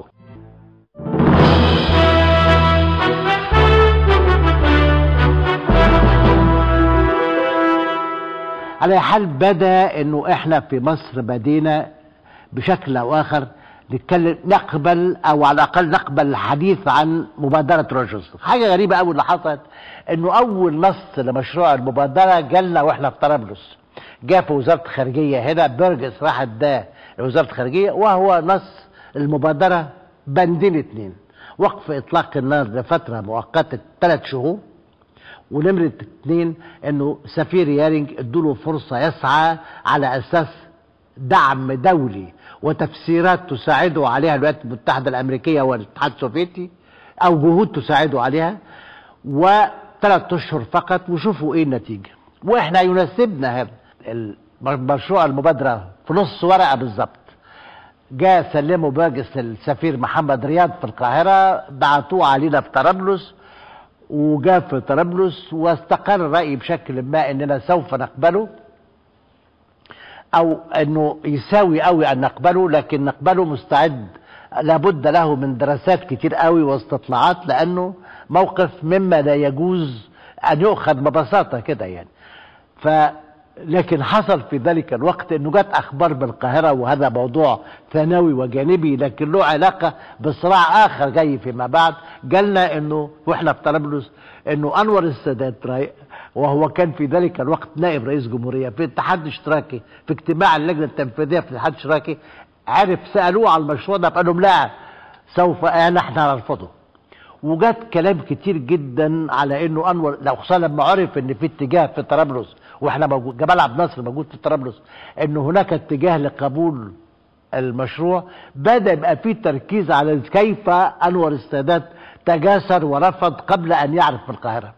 على حال بدا انه احنا في مصر بدينا بشكل او اخر نتكلم نقبل او على الاقل نقبل الحديث عن مبادره روجرز حاجه غريبه قوي اللي حصلت انه اول نص لمشروع المبادره جالنا واحنا في طرابلس جاء في وزاره الخارجيه هنا برجس راح اداه لوزاره الخارجيه وهو نص المبادره بندين اتنين وقف اطلاق النار لفتره مؤقته ثلاث شهور ونمرة اتنين انه سفير يارينج ادوله فرصة يسعى على اساس دعم دولي وتفسيرات تساعده عليها الولايات المتحدة الامريكية والاتحاد السوفيتي او جهود تساعده عليها ثلاث اشهر فقط وشوفوا ايه النتيجه واحنا يناسبنا هذا المشروع المبادره في نص ورقه بالظبط جاء سلمه باجس للسفير محمد رياض في القاهره بعتوه علينا في طرابلس وجاء في طرابلس واستقر الراي بشكل ما اننا سوف نقبله او انه يساوي قوي ان نقبله لكن نقبله مستعد لابد له من دراسات كتير قوي واستطلاعات لانه موقف مما لا يجوز ان يؤخذ ببساطه كده يعني ف لكن حصل في ذلك الوقت انه جت اخبار بالقاهره وهذا موضوع ثانوي وجانبي لكن له علاقه بصراع اخر جاي فيما بعد جالنا انه واحنا في طرابلس انه انور السادات وهو كان في ذلك الوقت نائب رئيس جمهوريه في الاتحاد الاشتراكي في اجتماع اللجنه التنفيذيه في الاتحاد الاشتراكي عرف سالوه على المشروع ده فقال لهم لا سوف نحن نرفضه وجات كلام كتير جدا على انه انور لو خصوصا لما عرف ان في اتجاه في طرابلس واحنا موجود جمال عبد الناصر موجود في طرابلس ان هناك اتجاه لقبول المشروع بدا يبقى في تركيز على كيف انور السادات تجاسر ورفض قبل ان يعرف في القاهره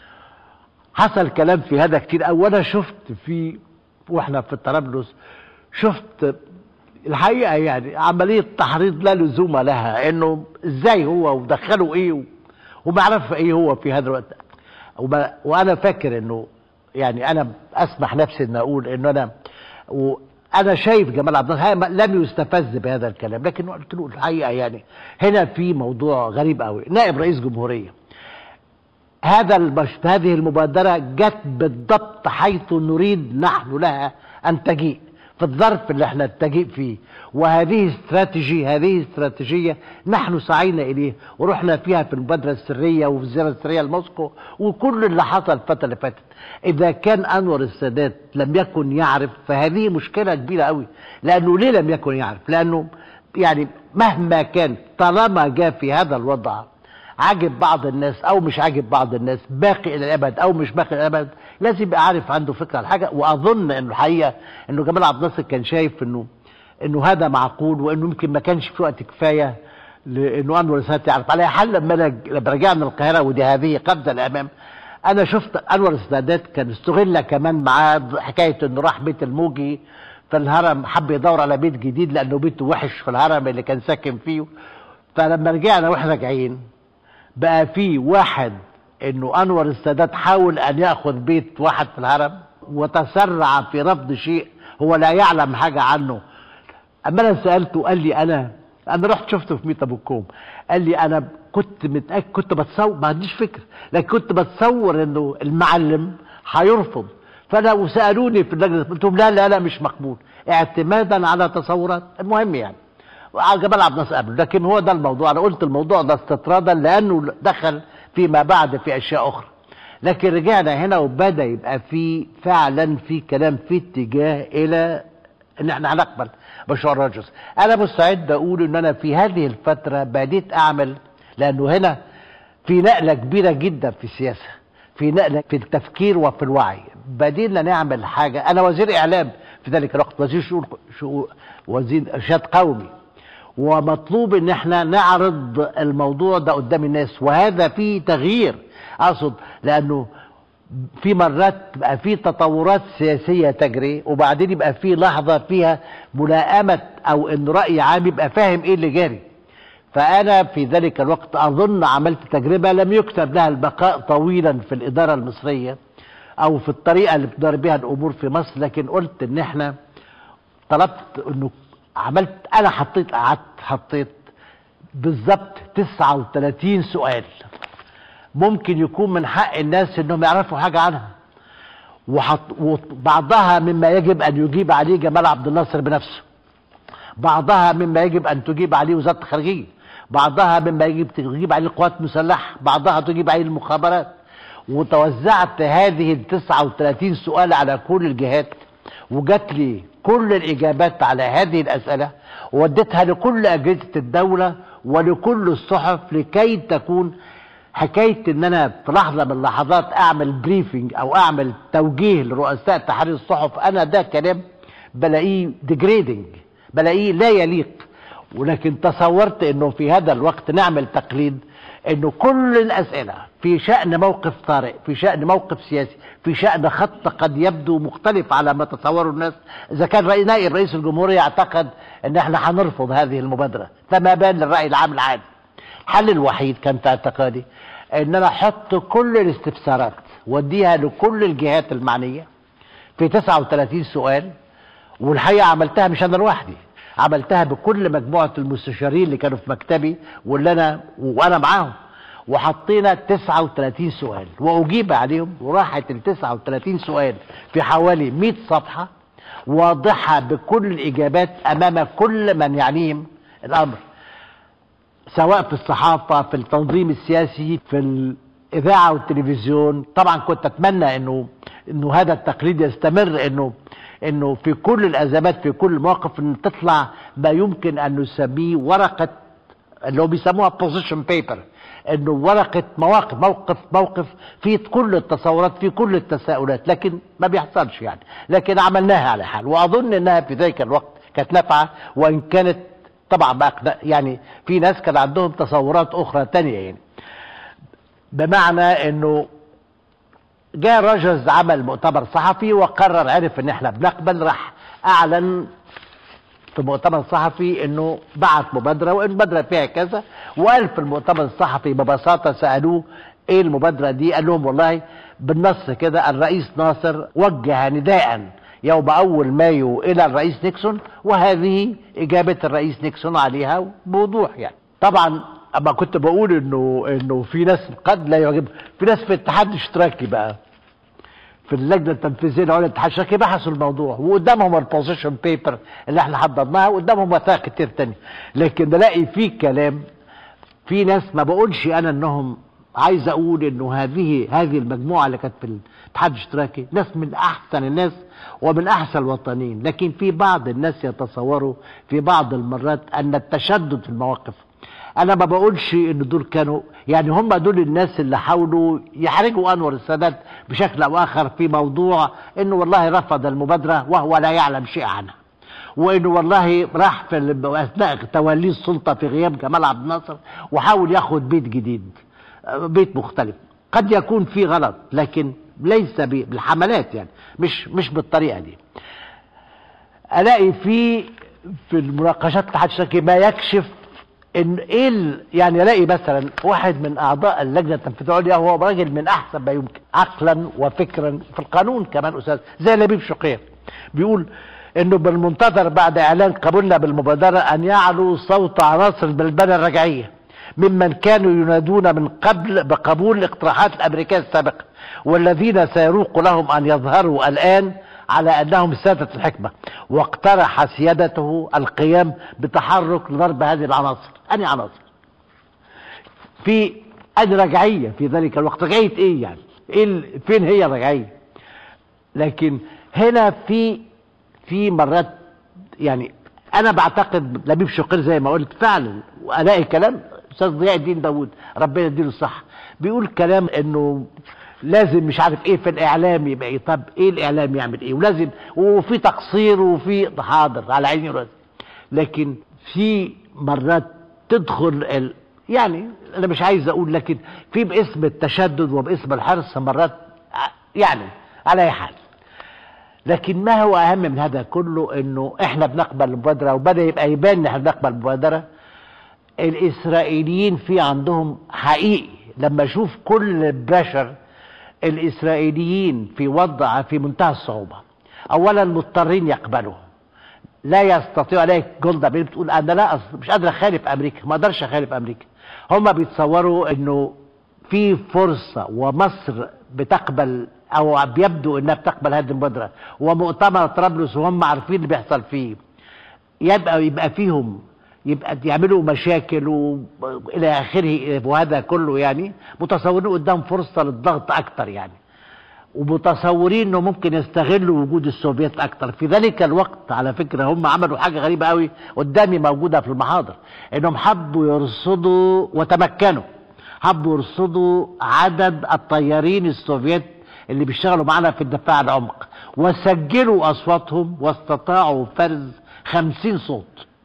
حصل كلام في هذا كتير قوي وانا شفت في واحنا في طرابلس شفت الحقيقه يعني عمليه تحريض لا لزوم لها انه ازاي هو ودخلوا ايه وما عرف ايه هو في هذا الوقت وانا فاكر انه يعني انا اسمح نفسي ان اقول انه انا وانا شايف جمال عبد الناصر لم يستفز بهذا الكلام لكن قلت له الحقيقه يعني هنا في موضوع غريب قوي نائب رئيس جمهوريه هذا المش... هذه المبادره جت بالضبط حيث نريد نحن لها ان تجيء في الظرف اللي احنا نتجئ فيه وهذه استراتيجي هذه استراتيجية نحن سعينا إليه ورحنا فيها في المبادرة السرية وفي الزيارة السرية لموسكو وكل اللي حصل الفترة اللي فاتت إذا كان أنور السادات لم يكن يعرف فهذه مشكلة كبيرة قوي لأنه ليه لم يكن يعرف لأنه يعني مهما كان طالما جاء في هذا الوضع عاجب بعض الناس او مش عاجب بعض الناس باقي الى الابد او مش باقي الى الابد لازم يبقى عارف عنده فكره عن حاجه واظن انه الحقيقه انه جمال عبد الناصر كان شايف انه انه هذا معقول وانه يمكن ما كانش في وقت كفايه لانه انور السادات يعرف على حل لما لما رجعنا القاهره ودي هذه قفزه الامام انا شفت انور السادات كان استغل كمان معاه حكايه انه راح بيت الموجي في الهرم حب يدور على بيت جديد لانه بيته وحش في الهرم اللي كان ساكن فيه فلما رجعنا واحنا راجعين بقى في واحد انه انور السادات حاول ان ياخذ بيت واحد في الهرم وتسرع في رفض شيء هو لا يعلم حاجه عنه اما انا سالته قال لي انا انا رحت شفته في ميت ابو الكوم قال لي انا كنت متاكد كنت بتصور ما عنديش فكره لكن كنت بتصور انه المعلم هيرفض فانا وسالوني في اللجنه قلت لهم لا لا لا مش مقبول اعتمادا على تصورات المهم يعني جمال عبد الناصر قبله لكن هو ده الموضوع انا قلت الموضوع ده استطرادا لانه دخل فيما بعد في اشياء اخرى لكن رجعنا هنا وبدا يبقى في فعلا في كلام في اتجاه الى ان احنا هنقبل مشروع الرجس انا مستعد اقول ان انا في هذه الفتره بديت اعمل لانه هنا في نقله كبيره جدا في السياسه في نقله في التفكير وفي الوعي بدينا نعمل حاجه انا وزير اعلام في ذلك الوقت وزير شؤون شؤون وزير ارشاد قومي ومطلوب ان احنا نعرض الموضوع ده قدام الناس وهذا فيه تغيير اقصد لانه في مرات تبقى في تطورات سياسية تجري وبعدين يبقى في لحظة فيها ملائمة او ان رأي عام يبقى فاهم ايه اللي جاري فانا في ذلك الوقت اظن عملت تجربة لم يكتب لها البقاء طويلا في الادارة المصرية او في الطريقة اللي بتدار بها الامور في مصر لكن قلت ان احنا طلبت انه عملت انا حطيت قعدت حطيت بالظبط 39 سؤال ممكن يكون من حق الناس انهم يعرفوا حاجه عنها وحط وبعضها مما يجب ان يجيب عليه جمال عبد الناصر بنفسه بعضها مما يجب ان تجيب عليه وزاره الخارجيه بعضها مما يجب تجيب عليه القوات المسلحه بعضها تجيب عليه المخابرات وتوزعت هذه ال 39 سؤال على كل الجهات وجات لي كل الإجابات على هذه الأسئلة ووديتها لكل أجهزة الدولة ولكل الصحف لكي تكون حكاية ان انا في لحظة من اللحظات اعمل بريفنج او اعمل توجيه لرؤساء تحرير الصحف انا ده كلام بلاقيه ديجريدنج بلاقيه لا يليق ولكن تصورت انه في هذا الوقت نعمل تقليد انه كل الاسئله في شان موقف طارئ في شان موقف سياسي في شان خط قد يبدو مختلف على ما تصوره الناس اذا كان رئيس نائب رئيس الجمهوريه يعتقد ان احنا هنرفض هذه المبادره فما بال للراي العام العادي الحل الوحيد كان في اعتقادي ان انا احط كل الاستفسارات واديها لكل الجهات المعنيه في 39 سؤال والحقيقه عملتها مش انا لوحدي عملتها بكل مجموعه المستشارين اللي كانوا في مكتبي واللي انا وانا معاهم وحطينا 39 سؤال واجيب عليهم وراحت ال 39 سؤال في حوالي 100 صفحه واضحه بكل الاجابات امام كل من يعنيهم الامر سواء في الصحافه في التنظيم السياسي في الاذاعه والتلفزيون طبعا كنت اتمنى انه انه هذا التقليد يستمر انه انه في كل الازمات في كل مواقف ان تطلع ما يمكن ان نسميه ورقه اللي هو بيسموها بوزيشن بيبر انه ورقه مواقف موقف موقف في كل التصورات في كل التساؤلات لكن ما بيحصلش يعني لكن عملناها على حال واظن انها في ذلك الوقت كانت نافعه وان كانت طبعا بقى يعني في ناس كان عندهم تصورات اخرى تانية يعني بمعنى انه جاء روجرز عمل مؤتمر صحفي وقرر عرف ان احنا بنقبل راح اعلن في مؤتمر صحفي انه بعت مبادره والمبادره فيها كذا وقال في المؤتمر الصحفي ببساطه سالوه ايه المبادره دي قال لهم والله بالنص كده الرئيس ناصر وجه نداء يوم اول مايو الى الرئيس نيكسون وهذه اجابه الرئيس نيكسون عليها بوضوح يعني طبعا اما كنت بقول انه انه في ناس قد لا يعجب في ناس في الاتحاد الاشتراكي بقى في اللجنه التنفيذيه لعليا الاتحاد الاشتراكي بحثوا الموضوع وقدامهم البوزيشن بيبر اللي احنا حضرناها وقدامهم وثائق كتير تانية لكن نلاقي في كلام في ناس ما بقولش انا انهم عايز اقول انه هذه هذه المجموعه اللي كانت في الاتحاد الاشتراكي ناس من احسن الناس ومن احسن الوطنيين لكن في بعض الناس يتصوروا في بعض المرات ان التشدد في المواقف انا ما بقولش ان دول كانوا يعني هم دول الناس اللي حاولوا يحرجوا انور السادات بشكل او اخر في موضوع انه والله رفض المبادره وهو لا يعلم شيء عنها وانه والله راح في اثناء توليه السلطه في غياب جمال عبد الناصر وحاول ياخد بيت جديد بيت مختلف قد يكون في غلط لكن ليس بالحملات يعني مش مش بالطريقه دي الاقي في في المناقشات الاتحاد الاشتراكي ما يكشف ان ايه ال- يعني الاقي مثلا واحد من اعضاء اللجنه التنفيذيه العليا هو راجل من احسن ما يمكن عقلا وفكرا في القانون كمان استاذ زي لبيب شقير بيقول انه بالمنتظر بعد اعلان قبولنا بالمبادره ان يعلو صوت عناصر البلبله الرجعيه ممن كانوا ينادون من قبل بقبول الاقتراحات الامريكيه السابقه والذين سيروق لهم ان يظهروا الان على انهم ساده الحكمه واقترح سيادته القيام بتحرك لضرب هذه العناصر انهي عناصر في ادي رجعيه في ذلك الوقت رجعيه ايه يعني إيه ال- فين هي الرجعيه لكن هنا في في مرات يعني انا بعتقد لبيب شقير زي ما قلت فعلا والاقي كلام استاذ ضياء الدين داوود ربنا يديله الصحه بيقول كلام انه لازم مش عارف ايه في الاعلام يبقى ايه طب ايه الاعلام يعمل ايه ولازم وفي تقصير وفي حاضر على عيني وراسي لكن في مرات تدخل ال... يعني انا مش عايز اقول لكن في باسم التشدد وباسم الحرص مرات ع- يعني على اي حال لكن ما هو اهم من هذا كله انه احنا بنقبل المبادره وبدا يبقى يبان ان احنا بنقبل المبادره الاسرائيليين في عندهم حقيقي لما اشوف كل البشر الاسرائيليين في وضع في منتهى الصعوبه اولا مضطرين يقبلوا لا يستطيع عليك جولدا مير بتقول انا لا أص- مش قادر اخالف امريكا ما اقدرش اخالف امريكا هم بيتصوروا انه في فرصه ومصر بتقبل او بيبدو انها بتقبل هذه المبادره ومؤتمر طرابلس وهم عارفين اللي بيحصل فيه يبقى يبقى فيهم يبقى يعملوا مشاكل والى اخره وهذا كله يعني متصورين قدام فرصه للضغط اكتر يعني ومتصورين انه ممكن يستغلوا وجود السوفيت اكتر في ذلك الوقت على فكره هم عملوا حاجه غريبه قوي قدامي موجوده في المحاضر انهم حبوا يرصدوا وتمكنوا حبوا يرصدوا عدد الطيارين السوفيت اللي بيشتغلوا معنا في الدفاع العمق وسجلوا اصواتهم واستطاعوا فرز خمسين صوت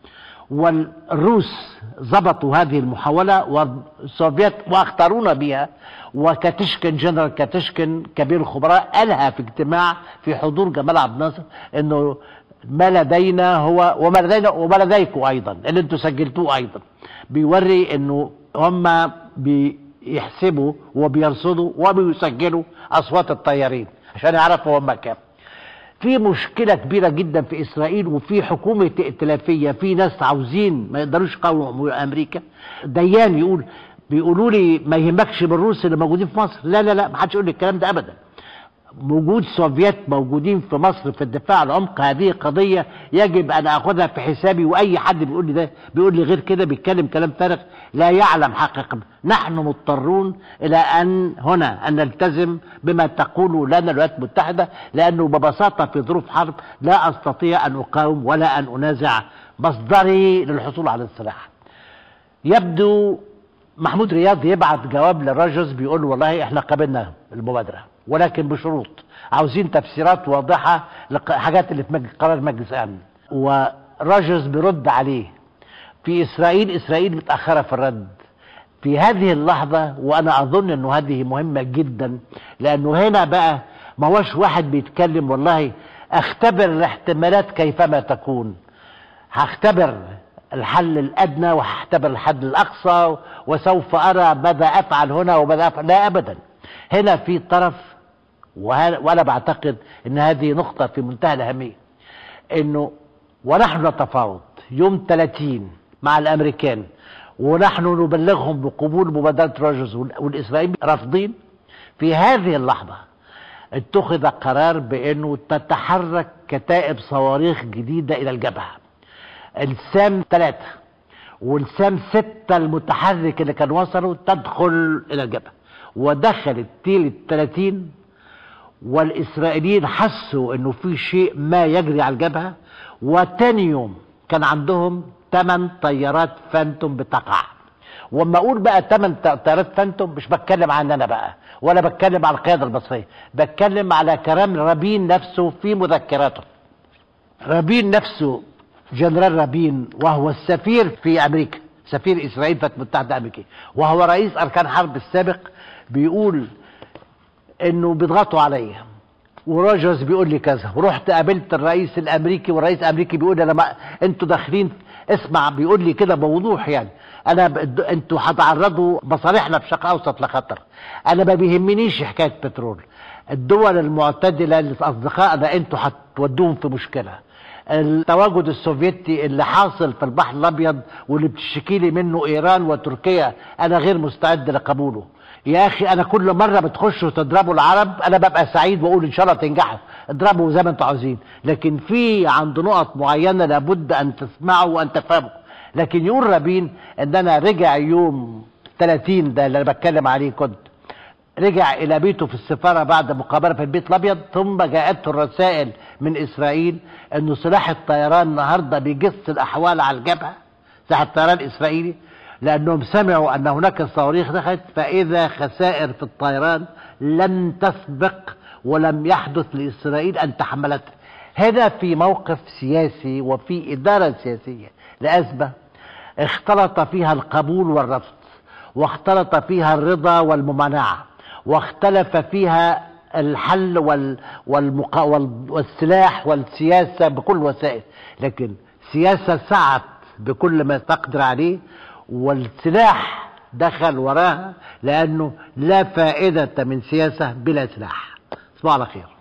والروس ضبطوا هذه المحاولة والسوفيت واختارونا بها وكاتشكن جنرال كاتشكن كبير الخبراء قالها في اجتماع في حضور جمال عبد الناصر انه ما لدينا هو وما لدينا وما لديكم ايضا اللي انتم سجلتوه ايضا بيوري انه هم بيحسبوا وبيرصدوا وبيسجلوا اصوات الطيارين عشان يعرفوا هم كام في مشكله كبيره جدا في اسرائيل وفي حكومه ائتلافيه في ناس عاوزين ما يقدروش يقاوموا امريكا ديان يقول بيقولوا لي ما يهمكش بالروس اللي موجودين في مصر لا لا لا ما حدش يقول لي الكلام ده ابدا وجود سوفيت موجودين في مصر في الدفاع عن عمق هذه قضية يجب أن أخذها في حسابي وأي حد بيقول لي ده بيقول لي غير كده بيتكلم كلام فارغ لا يعلم حقيقة نحن مضطرون إلى أن هنا أن نلتزم بما تقوله لنا الولايات المتحدة لأنه ببساطة في ظروف حرب لا أستطيع أن أقاوم ولا أن أنازع مصدري للحصول على السلاح يبدو محمود رياض يبعت جواب لراجوز بيقول له والله احنا قبلنا المبادره ولكن بشروط عاوزين تفسيرات واضحه للحاجات اللي في مجلس قرار مجلس الامن وراجوز بيرد عليه في اسرائيل اسرائيل متاخره في الرد في هذه اللحظه وانا اظن انه هذه مهمه جدا لانه هنا بقى ما هوش واحد بيتكلم والله اختبر الاحتمالات كيفما تكون هختبر الحل الادنى وهختبر الحد الاقصى وسوف ارى ماذا افعل هنا وماذا افعل لا ابدا هنا في طرف وانا بعتقد ان هذه نقطه في منتهى الاهميه انه ونحن نتفاوض يوم 30 مع الامريكان ونحن نبلغهم بقبول مبادره روجرز والاسرائيليين رافضين في هذه اللحظه اتخذ قرار بانه تتحرك كتائب صواريخ جديده الى الجبهه السام ثلاثة والسام ستة المتحرك اللي كان وصلوا تدخل إلى الجبهة ودخل التيل الثلاثين والإسرائيليين حسوا إنه في شيء ما يجري على الجبهة وتاني يوم كان عندهم ثمان طيارات فانتوم بتقع واما اقول بقى ثمان طيارات فانتوم مش بتكلم عن انا بقى ولا بتكلم على القياده المصريه بتكلم على كلام رابين نفسه في مذكراته رابين نفسه جنرال رابين وهو السفير في امريكا سفير اسرائيل في المتحده الامريكيه وهو رئيس اركان حرب السابق بيقول انه بيضغطوا عليا وروجرز بيقول لي كذا ورحت قابلت الرئيس الامريكي والرئيس الامريكي بيقول لي انا ما انتوا داخلين اسمع بيقول لي كده بوضوح يعني انا ب... انتوا هتعرضوا مصالحنا في الشرق الاوسط لخطر انا ما بيهمنيش حكايه بترول الدول المعتدله اللي اصدقائنا انتوا هتودوهم في مشكله التواجد السوفيتي اللي حاصل في البحر الابيض واللي بتشتكي لي منه ايران وتركيا انا غير مستعد لقبوله يا اخي انا كل مره بتخشوا تضربوا العرب انا ببقى سعيد واقول ان شاء الله تنجحوا اضربوا زي ما انتوا عاوزين لكن في عند نقط معينه لابد ان تسمعوا وان تفهموا لكن يقول رابين ان انا رجع يوم 30 ده اللي انا بتكلم عليه كنت رجع الى بيته في السفاره بعد مقابله في البيت الابيض ثم جاءته الرسائل من اسرائيل انه سلاح الطيران النهارده بيجس الاحوال على الجبهه سلاح الطيران الاسرائيلي لانهم سمعوا ان هناك صواريخ دخلت فاذا خسائر في الطيران لم تسبق ولم يحدث لاسرائيل ان تحملتها هنا في موقف سياسي وفي اداره سياسيه لازمه اختلط فيها القبول والرفض واختلط فيها الرضا والممانعه واختلف فيها الحل وال والمقا والسلاح والسياسة بكل وسائل لكن سياسة سعت بكل ما تقدر عليه والسلاح دخل وراها لأنه لا فائدة من سياسة بلا سلاح تصبحوا على خير